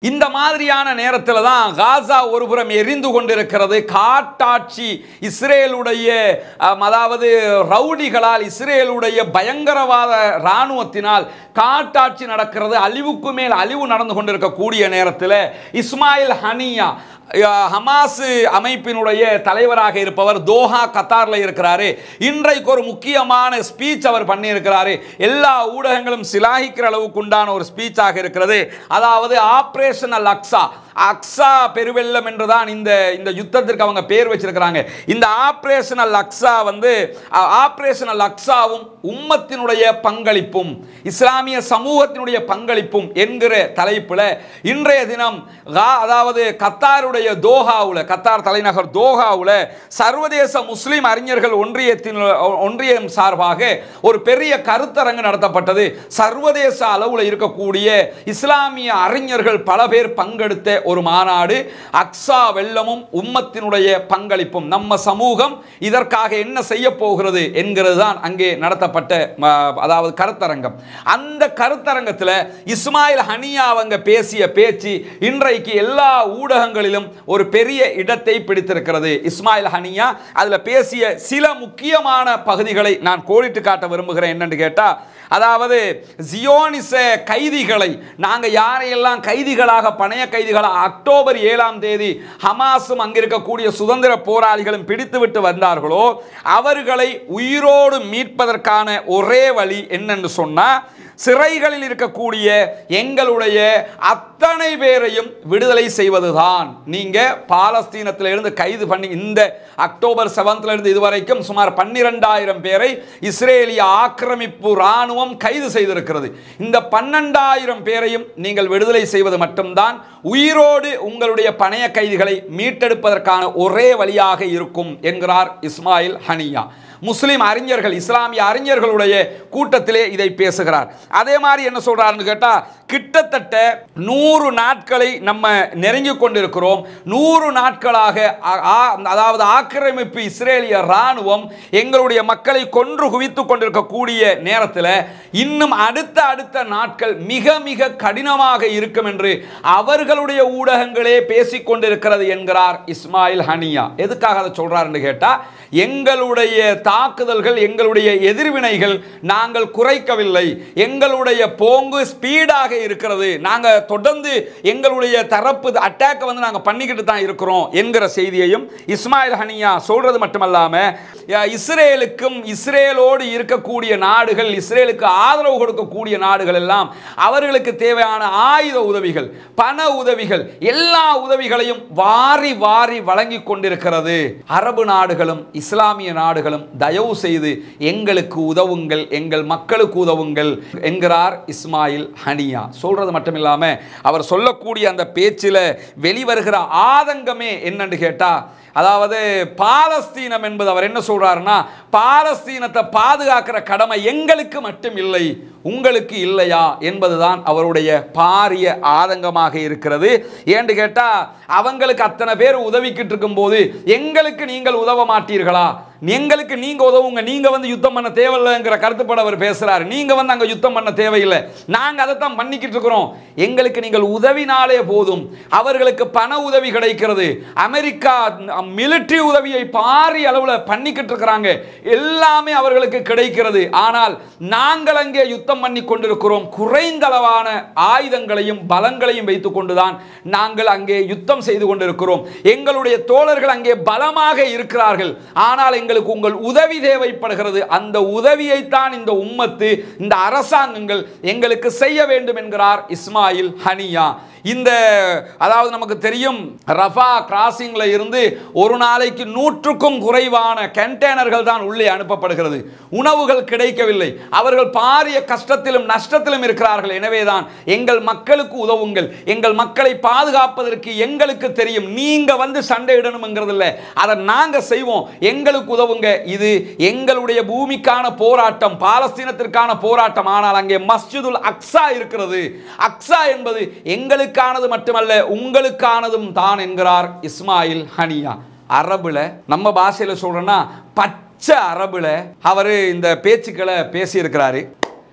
இந்த மாதிரியான நேரத்தில் தான் காசா ஒருபுறம் எரிந்து கொண்டிருக்கிறது காட்டாட்சி இஸ்ரேலுடைய அம், அதாவது ரவுடிகளால் இஸ்ரேலுடைய பயங்கரவாத இராணுவத்தினால் காட்டாட்சி நடக்கிறது அழிவுக்கு மேல் அழிவு நடந்து கொண்டிருக்கக்கூடிய நேரத்தில் இஸ்மாயில் ஹனியா அஹ், ஹமாஸ் அமைப்பினுடைய தலைவராக இருப்பவர் தோஹா கத்தார்ல இருக்கிறாரு இன்றைக்கு ஒரு முக்கியமான ஸ்பீச் அவர் பண்ணியிருக்கிறாரு எல்லா ஊடகங்களும் சிலாகிக்கிற அளவுக்கு உண்டான ஒரு ஸ்பீச்சாக இருக்கிறது அதாவது ஆபரேஷன் அல் அக்ஸா அக்ஸா பெருவெள்ளம் என்றுதான் இந்த இந்த யுத்தத்திற்கு அவங்க பேர் வச்சிருக்கிறாங்க இந்த ஆபரேஷன் அல் அக்ஸா வந்து ஆபரேஷன் அல் அக்ஸாவும் உம்மத்தினுடைய பங்களிப்பும் இஸ்லாமிய சமூகத்தினுடைய பங்களிப்பும் என்கிற தலைப்பில் இன்றைய தினம் கா- அதாவது கத்தாருடைய தோஹாவில் கத்தார் தலைநகர் தோஹாவில் சர்வதேச முஸ்லிம் அறிஞர்கள் ஒன்றியத்தின் ஒன்றியம் சார்பாக ஒரு பெரிய கருத்தரங்கு நடத்தப்பட்டது சர்வதேச அளவில் இருக்கக்கூடிய இஸ்லாமிய அறிஞர்கள் பல பேர் பங்கெடுத்த ஒரு மாநாடு அக்ஸா வெள்ளமும் உம்மத்தினுடைய பங்களிப்பும் நம்ம சமூகம் இதற்காக என்ன செய்ய போகிறது என்கிறது தான் அங்கே நடத்தப்பட்ட ம, அதாவது கருத்தரங்கம் அந்த கருத்தரங்கத்தில் இஸ்மாயில் ஹனியா அவங்க பேசிய பேச்சு இன்றைக்கு எல்லா ஊடகங்களிலும் ஒரு பெரிய இடத்தை பிடித்திருக்கிறது இஸ்மாயில் ஹனியா அதில் பேசிய சில முக்கியமான பகுதிகளை நான் கோடிட்டு காட்ட விரும்புகிறேன் என்னன்னு கேட்டால் அதாவது ஜியோனிச கைதிகளை நாங்கள் யாரையெல்லாம் கைதிகளாக பணைய கைதிகளாக அக்டோபர் ஏழாம் தேதி ஹமாஸும் அங்கே இருக்கக்கூடிய சுதந்திர போராளிகளும் பிடித்துவிட்டு வந்தார்களோ அவர்களை உயிரோடு மீட்பதற்கான ஒரே வழி என்னன்னு சொன்னால் சிறைகளில் இருக்கக்கூடிய எங்களுடைய அத்தனை பேரையும் விடுதலை செய்வதுதான் நீங்க பாலஸ்தீனத்தில் இருந்து கைது பண்ணி இந்த அக்டோபர் செவன்த்ல இருந்து இதுவரைக்கும் சுமார் பன்னிரெண்டாயிரம் பேரை இஸ்ரேலிய ஆக்கிரமிப்பு ராணுவம் கைது செய்திருக்கிறது இந்த பன்னெண்டாயிரம் பேரையும் நீங்கள் விடுதலை செய்வது மட்டும்தான் உயிரோடு உங்களுடைய பணைய கைதிகளை மீட்டெடுப்பதற்கான ஒரே வழியாக இருக்கும் என்கிறார் இஸ்மாயில் ஹனியா முஸ்லிம் அறிஞர்கள் இஸ்லாமிய அறிஞர்களுடைய கூட்டத்திலே இதை பேசுகிறார் அதே மாதிரி என்ன சொல்றாருன்னு கேட்டா கிட்டத்தட்ட நூறு நாட்களை நம்ம நெருங்கி கொண்டிருக்கிறோம் நூறு நாட்களாக ஆ- ஆ- அதாவது ஆக்கிரமிப்பு இஸ்ரேலிய ராணுவம் எங்களுடைய மக்களை கொன்று குவித்து கொண்டிருக்கக்கூடிய நேரத்தில் இன்னும் அடுத்த அடுத்த நாட்கள் மிக மிக கடினமாக இருக்கும் என்று அவர்களுடைய ஊடகங்களே பேசிக் கொண்டிருக்கிறது என்கிறார் இஸ்மாயில் ஹனியா எதுக்காக அதை சொல்றாருன்னு கேட்டா எங்களுடைய தாக்குதல்கள் எங்களுடைய எதிர்வினைகள் நாங்கள் குறைக்கவில்லை எங்களுடைய போங்கு ஸ்பீடாக இருக்கிறது நாங்க தொடர்ந்து எங்களுடைய தரப்பு அட்டாக் வந்து நாங்க பண்ணிக்கிட்டு தான் இருக்கிறோம் என்கிற செய்தியையும் இஸ்மாயில் ஹனியா சொல்றது மட்டுமல்லாம அஹ், இஸ்ரேலுக்கும் இஸ்ரேலோடு இருக்கக்கூடிய நாடுகள் இஸ்ரேலுக்கு ஆதரவு கொடுக்கக்கூடிய நாடுகள் எல்லாம் அவர்களுக்கு தேவையான ஆயுத உதவிகள் பண உதவிகள் எல்லா உதவிகளையும் வாரி வாரி வழங்கி கொண்டிருக்கிறது அரபு நாடுகளும் இஸ்லாமிய நாடுகளும் தயவு செய்து எங்களுக்கு உதவுங்கள் எங்கள் மக்களுக்கு உதவுங்கள் என்கிறார் இஸ்மாயில் ஹனியா சொல்றது மட்டும் இல்லாம அவர் சொல்லக்கூடிய அந்த பேச்சில் வெளிவருகிற ஆதங்கமே என்னன்னு கேட்டா அதாவது பாலஸ்தீனம் என்பது அவர் என்ன சொல்றாருன்னா பாலஸ்தீனத்தை பாதுகாக்கிற கடமை எங்களுக்கு மட்டும் இல்லை உங்களுக்கு இல்லையா என்பதுதான் அவருடைய பாரிய ஆதங்கமாக இருக்கிறது ஏன்னு கேட்டா அவங்களுக்கு அத்தனை பேர் உதவிக்கிட்டு இருக்கும்போது எங்களுக்கு நீங்கள் உதவ மாட்டீர்களா எங்களுக்கு நீங்க உதவுங்க நீங்க வந்து யுத்தம் பண்ண தேவையில்லைங்கிற கருத்துப்பட அவர் பேசுறாரு நீங்க வந்து அங்க யுத்தம் பண்ண தேவையில்லை நாங்க அதைத்தான் பண்ணிக்கிட்டு இருக்கிறோம் எங்களுக்கு நீங்கள் உதவினாலே போதும் அவர்களுக்கு பண உதவி கிடைக்கிறது அமெரிக்கா மிலிட்டரி உதவியை பாரிய அளவில் பண்ணிக்கிட்டு இருக்கிறாங்க எல்லாமே அவர்களுக்கு கிடைக்கிறது ஆனால் நாங்கள் அங்கே யுத்தம் பண்ணி கொண்டிருக்கிறோம் குறைந்த அளவான ஆயுதங்களையும் பலங்களையும் வைத்துக் கொண்டுதான் நாங்கள் அங்கே யுத்தம் செய்து கொண்டிருக்கிறோம் எங்களுடைய தோழர்கள் அங்கே பலமாக இருக்கிறார்கள் ஆனால் எங்களுக்கு உங்கள் உதவி தேவைப்படுகிறது அந்த உதவியைத்தான் இந்த உம்மத்து இந்த அரசாங்கங்கள் எங்களுக்கு செய்ய வேண்டும் என்கிறார் இஸ்மாயில் ஹனியா இந்த அதாவது நமக்கு தெரியும் ரஃபா கிராசிங்ல இருந்து ஒரு நாளைக்கு நூற்றுக்கும் குறைவான கண்டெய்னர்கள் தான் உள்ளே அனுப்பப்படுகிறது உணவுகள் கிடைக்கவில்லை அவர்கள் பாரிய கஷ்டத்திலும் நஷ்டத்திலும் இருக்கிறார்கள் எனவேதான் எங்கள் மக்களுக்கு உதவுங்கள் எங்கள் மக்களை பாதுகாப்பதற்கு எங்களுக்கு தெரியும் நீங்க வந்து சண்டையிடணுங்கிறது இல்லை அதை நாங்க செய்வோம் எங்களுக்கு உதவுங்க இது எங்களுடைய பூமிக்கான போராட்டம் பாலஸ்தீனத்திற்கான போராட்டம் ஆனால் அங்கே மஸ்ஜிதுல் அக்ஸா இருக்கிறது அக்ஸா என்பது எங்களுக்கானது மட்டுமல்ல உங்களுக்கானதும் தான் என்கிறார் இஸ்மாயில் ஹனியா அரபுல நம்ம பாஷையில் சொல்றோம்னா பச்சை அரபுல அவர் இந்த பேச்சுக்களை பேசியிருக்கிறாரு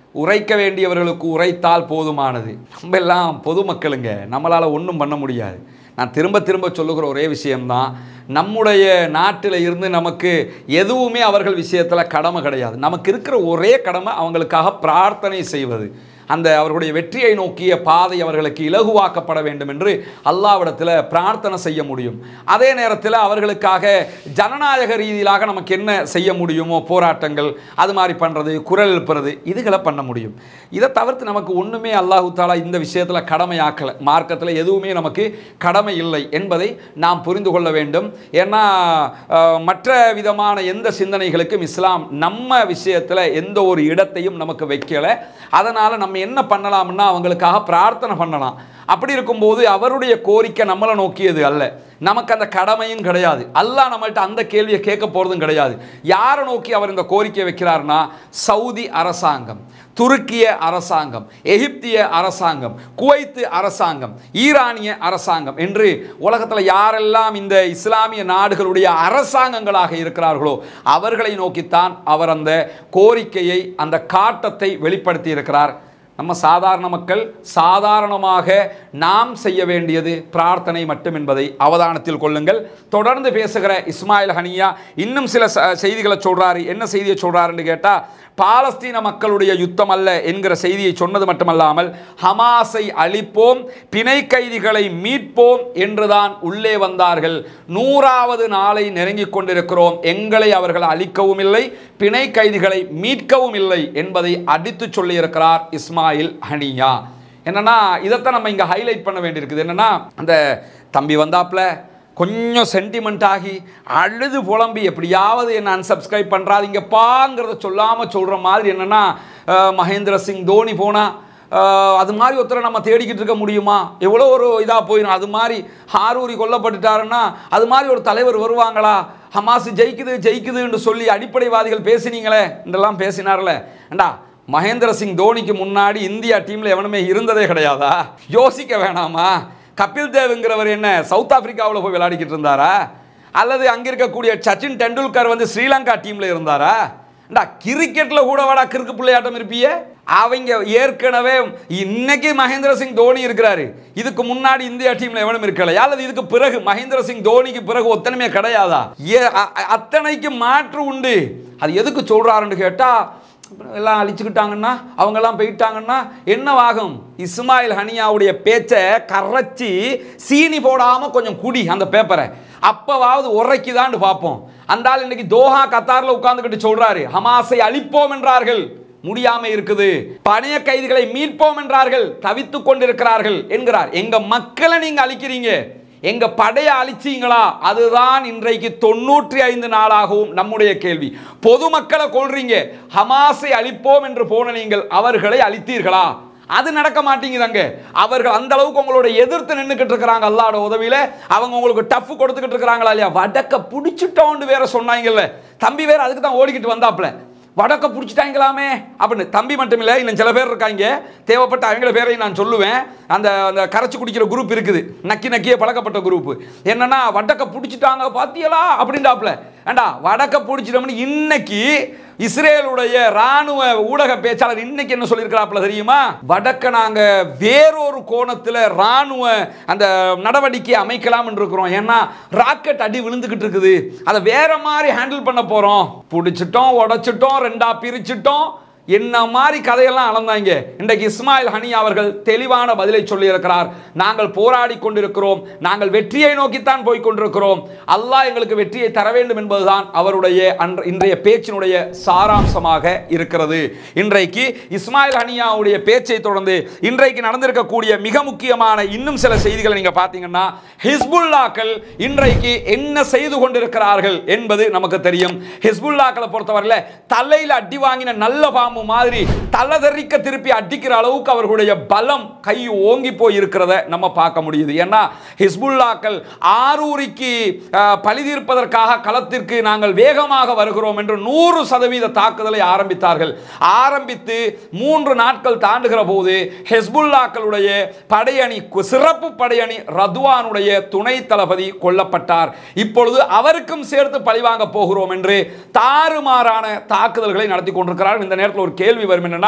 உரைக்க வேண்டியவர்களுக்கு உரைத்தால் போதுமானது நம்ம எல்லாம் பொதுமக்களுங்க நம்மளால் ஒன்றும் பண்ண முடியாது நான் திரும்ப திரும்ப சொல்லுகிற ஒரே விஷயம்தான் நம்முடைய நாட்டில் இருந்து நமக்கு எதுவுமே அவர்கள் விஷயத்தில் கடமை கிடையாது நமக்கு இருக்கிற ஒரே கடமை அவங்களுக்காக பிரார்த்தனை செய்வது அந்த அவர்களுடைய வெற்றியை நோக்கிய பாதை அவர்களுக்கு இலகுவாக்கப்பட வேண்டும் என்று அல்லாவிடத்தில் பிரார்த்தனை செய்ய முடியும் அதே நேரத்தில் அவர்களுக்காக ஜனநாயக ரீதியிலாக நமக்கு என்ன செய்ய முடியுமோ போராட்டங்கள் அது மாதிரி பண்ணுறது குரல் எழுப்புறது இதுகளை பண்ண முடியும் இதை தவிர்த்து நமக்கு ஒன்றுமே அல்லாஹு தாலா இந்த விஷயத்தில் கடமையாக்கலை மார்க்கத்தில் எதுவுமே நமக்கு கடமை இல்லை என்பதை நாம் புரிந்து கொள்ள வேண்டும் ஏன்னா அஹ், மற்ற விதமான எந்த சிந்தனைகளுக்கும் இஸ்லாம் நம்ம விஷயத்தில் எந்த ஒரு இடத்தையும் நமக்கு வைக்கலை அதனால் நம்ம என்ன பண்ணலாம்னா அவங்களுக்காக பிரார்த்தனை பண்ணலாம் அப்படி இருக்கும்போது அவருடைய கோரிக்கை நம்மளை நோக்கியது அல்ல நமக்கு அந்த கடமையும் கிடையாது அல்லாஹ் நம்மள்ட்ட அந்த கேள்வியை கேட்க போகிறதும் கிடையாது யாரை நோக்கி அவர் இந்த கோரிக்கை வைக்கிறார்னா சவுதி அரசாங்கம் துருக்கிய அரசாங்கம் எகிப்திய அரசாங்கம் குவைத்து அரசாங்கம் ஈரானிய அரசாங்கம் என்று உலகத்தில் யாரெல்லாம் இந்த இஸ்லாமிய நாடுகளுடைய அரசாங்கங்களாக இருக்கிறார்களோ அவர்களை நோக்கித்தான் அவர் அந்த கோரிக்கையை அந்த காட்டத்தை வெளிப்படுத்தி இருக்கிறார் நம்ம சாதாரண மக்கள் சாதாரணமாக நாம் செய்ய வேண்டியது பிரார்த்தனை மட்டும் என்பதை அவதானத்தில் கொள்ளுங்கள் தொடர்ந்து பேசுகிற இஸ்மாயில் ஹனியா இன்னும் சில ச- செய்திகளை சொல்றாரு என்ன செய்தியை சொல்றாருன்னு கேட்டா பாலஸ்தீன மக்களுடைய யுத்தம் அல்ல என்கிற செய்தியை சொன்னது மட்டுமல்லாமல் ஹமாஸை அழிப்போம் பிணை கைதிகளை மீட்போம் என்றுதான் உள்ளே வந்தார்கள் நூறாவது நாளை நெருங்கிக் கொண்டிருக்கிறோம் எங்களை அவர்கள் அழிக்கவும் இல்லை பிணை கைதிகளை மீட்கவும் இல்லை என்பதை அடித்து சொல்லியிருக்கிறார் இஸ்மாயில் ஹனியா என்னன்னா இதைத்தான் நம்ம இங்கே ஹைலைட் பண்ண வேண்டியிருக்குது என்னன்னா அந்த தம்பி வந்தாப்புல கொஞ்சம் சென்டிமெண்ட் ஆகி அழுது புலம்பி எப்படியாவது என்ன அன்சப்ஸ்கிரைப் பண்ணுறாதீங்கப்பாங்கிறத சொல்லாமல் சொல்கிற மாதிரி என்னன்னா அஹ், மகேந்திர சிங் தோனி போனா அஹ், அது மாதிரி ஒருத்தரை நம்ம தேடிக்கிட்டு இருக்க முடியுமா எவ்வளோ ஒரு இதாக போயிடும் அது மாதிரி ஹாரூரி கொல்லப்பட்டுட்டாருன்னா அது மாதிரி ஒரு தலைவர் வருவாங்களா ஹமாஸ் ஜெயிக்குது ஜெயிக்குதுன்னு சொல்லி அடிப்படைவாதிகள் பேசினீங்களே என்றெல்லாம் பேசினார்ல ஏண்டா மகேந்திர சிங் தோனிக்கு முன்னாடி இந்தியா டீமில் எவனுமே இருந்ததே கிடையாதா யோசிக்க வேணாமா கபில் தேவ்ங்கிறவர் என்ன சவுத் ஆப்பிரிக்காவில் போய் விளையாடிக்கிட்டு இருந்தாரா அல்லது அங்கே இருக்கக்கூடிய சச்சின் டெண்டுல்கர் வந்து ஸ்ரீலங்கா டீமில் இருந்தாரா டா கிரிக்கெட்டில் கூட வாடா கிறுக்கு பிள்ளையாட்டம் இருப்பிய அவங்க ஏற்கனவே இன்னைக்கு மகேந்திர சிங் தோனி இருக்கிறாரு இதுக்கு முன்னாடி இந்தியா டீம்ல எவனும் இருக்கலையா அல்லது இதுக்கு பிறகு மகேந்திர சிங் தோனிக்கு பிறகு ஒத்தனமே கிடையாதா ஏ அ- அ- அத்தனைக்கு மாற்று உண்டு அது எதுக்கு சொல்றாருன்னு கேட்டா அப்புறம் எல்லாம் அழிச்சுக்கிட்டாங்கன்னா அவங்கெல்லாம் போயிட்டாங்கன்னா என்னவாகும் இஸ்மாயில் ஹனியாவுடைய பேச்சை கரைச்சி சீனி போடாமல் கொஞ்சம் குடி அந்த பேப்பரை அப்பவாவது உரைக்குதான்னு பார்ப்போம் அந்த ஆள் இன்னைக்கு தோஹா கத்தாரில் உட்கார்ந்துக்கிட்டு சொல்றாரு ஹமாஸை அழிப்போம் என்றார்கள் முடியாம இருக்குது பணைய கைதிகளை மீட்போம் என்றார்கள் தவித்துக் கொண்டிருக்கிறார்கள் என்கிறார் எங்க மக்களை நீங்க அழிக்கிறீங்க எங்க படையை அழிச்சீங்களா அதுதான் இன்றைக்கு தொண்ணூற்றி ஐந்து நாளாகவும் நம்முடைய கேள்வி பொதுமக்களை கொள்றீங்க ஹமாஸை அழிப்போம் என்று போன நீங்கள் அவர்களை அழித்தீர்களா அது நடக்க மாட்டேங்குதாங்க அவர்கள் அந்த அளவுக்கு உங்களோட எதிர்த்து நின்றுக்கிட்டு இருக்கிறாங்க அல்லாட உதவியில அவங்க உங்களுக்கு டஃப் கொடுத்துக்கிட்டு இருக்கிறாங்களா இல்லையா வடக்க பிடிச்சிட்டோன்னு வேற சொன்னாங்கல்ல தம்பி வேற அதுக்கு தான் ஓடிக்கிட்டு வந்தாப்ல வடக்க பிடிச்சிட்டாங்களாமே அப்படின்னு தம்பி மட்டும் இல்லை இன்னும் சில பேர் இருக்காங்க தேவைப்பட்ட அவங்கள பேரையும் நான் சொல்லுவேன் அந்த அந்த கரைச்சி குடிக்கிற குரூப் இருக்குது நக்கி நக்கியே பழக்கப்பட்ட குரூப் என்னன்னா வடக்க பிடிச்சிட்டாங்க பாத்தியலா அப்படின்டாப்ல ஏண்டா வடக்க பிடிச்சிட்டோம்னு இன்னைக்கு இஸ்ரேலுடைய ராணுவ ஊடக பேச்சாளர் இன்னைக்கு என்ன சொல்லியிருக்கிறாப்புல தெரியுமா வடக்க நாங்க வேறொரு கோணத்துல ராணுவ அந்த நடவடிக்கை அமைக்கலாம் இருக்கிறோம் ஏன்னா ராக்கெட் அடி விழுந்துகிட்டு இருக்குது அதை வேற மாதிரி ஹேண்டில் பண்ண போறோம் பிடிச்சிட்டோம் உடைச்சிட்டோம் ரெண்டா பிரிச்சிட்டோம் என்ன மாதிரி கதையெல்லாம் அளந்தாங்க இன்றைக்கு இஸ்மாயில் ஹனி அவர்கள் தெளிவான பதிலை சொல்லியிருக்கிறார் நாங்கள் போராடி கொண்டிருக்கிறோம் நாங்கள் வெற்றியை நோக்கித்தான் போய் கொண்டிருக்கிறோம் அல்லாஹ் எங்களுக்கு வெற்றியை தர வேண்டும் என்பதுதான் அவருடைய அன்ற இன்றைய பேச்சினுடைய சாராம்சமாக இருக்கிறது இன்றைக்கு இஸ்மாயில் ஹனியாவுடைய பேச்சை தொடர்ந்து இன்றைக்கு நடந்திருக்கக்கூடிய மிக முக்கியமான இன்னும் சில செய்திகளை நீங்க பார்த்தீங்கன்னா ஹிஸ்புல்லாக்கள் இன்றைக்கு என்ன செய்து கொண்டிருக்கிறார்கள் என்பது நமக்கு தெரியும் ஹிஸ்புல்லாக்களை பொறுத்தவரையில் தலையில் அடி வாங்கின நல்ல பாம்பு மாதிரி தலை தெறிக்க திருப்பி அடிக்கிற அளவுக்கு அவர்களுடைய பலம் கை ஓங்கி போய் இருக்கிறத நம்ம பார்க்க முடியுது ஏன்னா ஹிஸ்புல்லாக்கள் ஆரூரிக்கு அஹ், பழி தீர்ப்பதற்காக களத்திற்கு நாங்கள் வேகமாக வருகிறோம் என்று நூறு சதவீத தாக்குதலை ஆரம்பித்தார்கள் ஆரம்பித்து மூன்று நாட்கள் தாண்டுகிற போது ஹெஸ்புல்லாக்களுடைய படையணி கு- சிறப்பு படையணி ரத்வானுடைய துணை தளபதி கொல்லப்பட்டார் இப்பொழுது அவருக்கும் சேர்த்து பழிவாங்க போகிறோம் என்று தாறுமாறான தாக்குதல்களை நடத்தி கொண்டிருக்கிறார் இந்த நேரத்தில் ஒரு கேள்வி வரும் என்னன்னா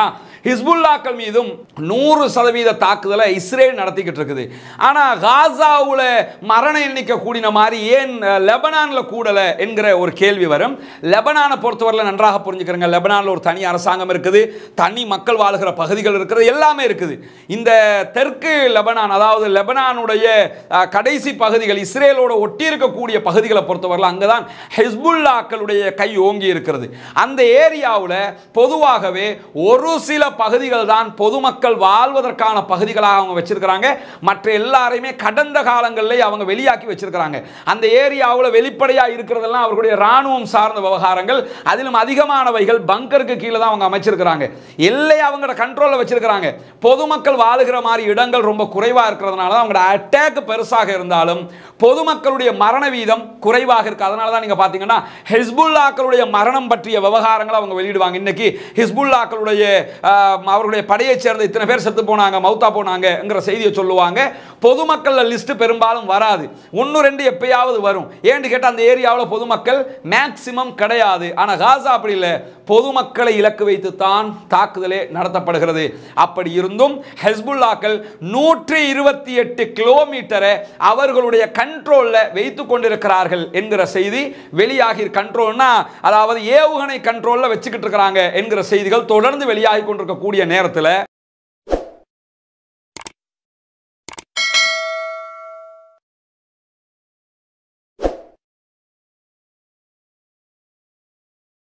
ஹிஸ்புல்லாக்கள் மீதும் நூறு சதவீத தாக்குதலை இஸ்ரேல் நடத்திக்கிட்டு இருக்குது ஆனால் காசாவில் மரண எண்ணிக்கை கூடின மாதிரி ஏன் லெபனானில் கூடலை என்கிற ஒரு கேள்வி வரும் லெபனானை பொறுத்தவரையில் நன்றாக புரிஞ்சுக்கிறேங்க லெபனானில் ஒரு தனி அரசாங்கம் இருக்குது தனி மக்கள் வாழ்கிற பகுதிகள் இருக்கிறது எல்லாமே இருக்குது இந்த தெற்கு லெபனான் அதாவது லெபனானுடைய அஹ், கடைசி பகுதிகள் இஸ்ரேலோட ஒட்டி இருக்கக்கூடிய பகுதிகளை பொறுத்தவரையில் அங்கே தான் ஹெஸ்புல்லாக்களுடைய கை ஓங்கி இருக்கிறது அந்த ஏரியாவில் பொதுவாகவே ஒரு சில பகுதிகள் தான் பொதுமக்கள் வாழ்வதற்கான பகுதிகளாக அவங்க வச்சிருக்கிறாங்க மற்ற எல்லாரையுமே கடந்த காலங்களிலே அவங்க வெளியாக்கி வச்சிருக்கிறாங்க அந்த ஏரியாவில் வெளிப்படையாக இருக்கிறதெல்லாம் அவர்களுடைய ராணுவம் சார்ந்த விவகாரங்கள் அதிலும் அதிகமானவைகள் பங்கருக்கு கீழே தான் அவங்க அமைச்சிருக்கிறாங்க எல்லை அவங்களோட கண்ட்ரோலில் வச்சிருக்கிறாங்க பொதுமக்கள் வாழுகிற மாதிரி இடங்கள் ரொம்ப குறைவாக இருக்கிறதுனால தான் அவங்களோட அட்டாக் பெருசாக இருந்தாலும் பொதுமக்களுடைய மரண வீதம் குறைவாக இருக்கு அதனால தான் நீங்க பார்த்தீங்கன்னா ஹிஸ்புல்லாக்களுடைய மரணம் பற்றிய விவகாரங்களை அவங்க வெளியிடுவாங்க இன்னைக்கு ஹிஸ்புல்லாக்களுடைய ஆஹ், அவர்களுடைய படையைச் சேர்ந்த இத்தனை பேர் செத்து போனாங்க மௌத்தா போனாங்கங்கிற செய்தியை சொல்லுவாங்க பொதுமக்கள் லிஸ்ட் பெரும்பாலும் வராது ஒன்று ரெண்டு எப்பயாவது வரும் ஏன்னு கேட்டால் அந்த ஏரியாவில் பொதுமக்கள் மேக்சிமம் கிடையாது ஆனால் காசா அப்படி இல்லை பொதுமக்களை இலக்கு வைத்து தான் தாக்குதலே நடத்தப்படுகிறது அப்படி இருந்தும் ஹெஸ்புல்லாக்கள் நூற்றி இருபத்தி எட்டு கிலோமீட்டரை அவர்களுடைய கண்ட்ரோலில் வைத்து கொண்டிருக்கிறார்கள் என்கிற செய்தி வெளியாகி கண்ட்ரோல்னா அதாவது ஏவுகணை கண்ட்ரோலில் வச்சுக்கிட்டு இருக்கிறாங்க என்கிற செய்திகள் தொடர்ந்து வெளியாகி கொண்டிருக்கக்கூடிய நேரத்தில்